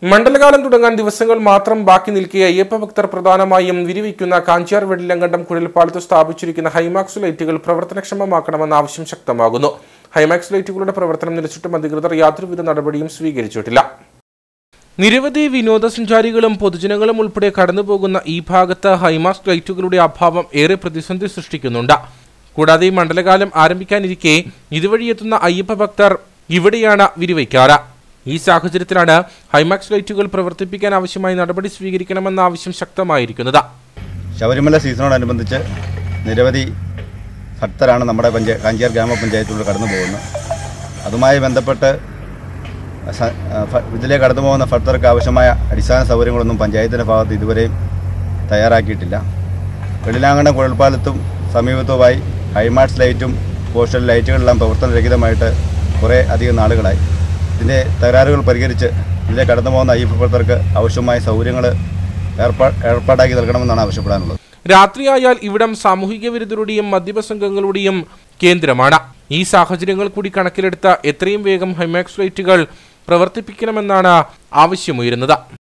മണ്ഡലകാലം തുടങ്ങാൻ ദിവസങ്ങൾ മാത്രം ബാക്കി നിൽക്കെ അയ്യപ്പ ഭക്തർ പ്രധാനമായും വിരിവയ്ക്കുന്ന കാഞ്ചാർ വെള്ളിലങ്കണ്ടം കുഴൽപ്പാലത്ത് സ്ഥാപിച്ചിരിക്കുന്ന ഹൈമാക്സ് ലൈറ്റുകൾ പ്രവർത്തനക്ഷമമാക്കണമെന്ന ആവശ്യം ശക്തമാകുന്നു ഹൈമാക്സ് ലൈറ്റുകളുടെ പ്രവർത്തനം നിലച്ചിട്ടും അധികൃതർ യാതൊരുവിധ നടപടിയും സ്വീകരിച്ചിട്ടില്ല നിരവധി വിനോദസഞ്ചാരികളും പൊതുജനങ്ങളും ഉൾപ്പെടെ കടന്നുപോകുന്ന ഈ ഭാഗത്ത് ഹൈമാക്സ് ലൈറ്റുകളുടെ അഭാവം ഏറെ പ്രതിസന്ധി സൃഷ്ടിക്കുന്നുണ്ട് കൂടാതെ ഈ മണ്ഡലകാലം ആരംഭിക്കാനിരിക്കെ ഇതുവഴി എത്തുന്ന അയ്യപ്പ ഭക്തർ ഇവിടെയാണ് വിരിവയ്ക്കാറ് ഈ സാഹചര്യത്തിലാണ് ഹൈമാക്സ് ലൈറ്റുകൾ പ്രവർത്തിപ്പിക്കാൻ ആവശ്യമായ നടപടി സ്വീകരിക്കണമെന്ന ആവശ്യം ശക്തമായിരിക്കുന്നത് ശബരിമല സീസണോടനുബന്ധിച്ച് നിരവധി ഭക്തരാണ് നമ്മുടെ പഞ്ചായ കാഞ്ചിയാർ ഗ്രാമപഞ്ചായത്തിലൂടെ കടന്നു പോകുന്നത് അതുമായി ബന്ധപ്പെട്ട് സ- ആ, ഫ- ഇതിലെ കടന്നു പോകുന്ന ഭക്തർക്ക് ആവശ്യമായ അടിസ്ഥാന സൗകര്യങ്ങളൊന്നും പഞ്ചായത്തിൻ്റെ ഭാഗത്ത് ഇതുവരെയും തയ്യാറാക്കിയിട്ടില്ല വെള്ളിലാങ്കണ്ടം കുഴൽപ്പാലത്തും സമീപത്തുമായി ഹൈമാർട്സ് ലൈറ്റും പോസ്റ്റൽ ലൈറ്റുകളെല്ലാം പ്രവർത്തനരഹിതമായിട്ട് കുറേ അധികം നാളുകളായി ഇതിൻ്റെ തകരാറുകൾ പരിഹരിച്ച് ഇതിലെ കടന്നു പോകുന്ന അയ്യപ്പ ഭക്തർക്ക് ആവശ്യമായ സൗകര്യങ്ങൾ ഏർപ്പാ ഏർപ്പാടാക്കി നൽകണമെന്നാണ് ആവശ്യപ്പെടാനുള്ളത് രാത്രിയായാൽ ഇവിടം സാമൂഹിക വിരുദ്ധരുടെയും മദ്യപ സംഘങ്ങളുടെയും കേന്ദ്രമാണ് ഈ സാഹചര്യങ്ങൾ കൂടി കണക്കിലെടുത്ത് എത്രയും വേഗം ഹൈമാക്സ് ലൈറ്റുകൾ പ്രവർത്തിപ്പിക്കണമെന്നാണ് ആവശ്യമുയരുന്നത്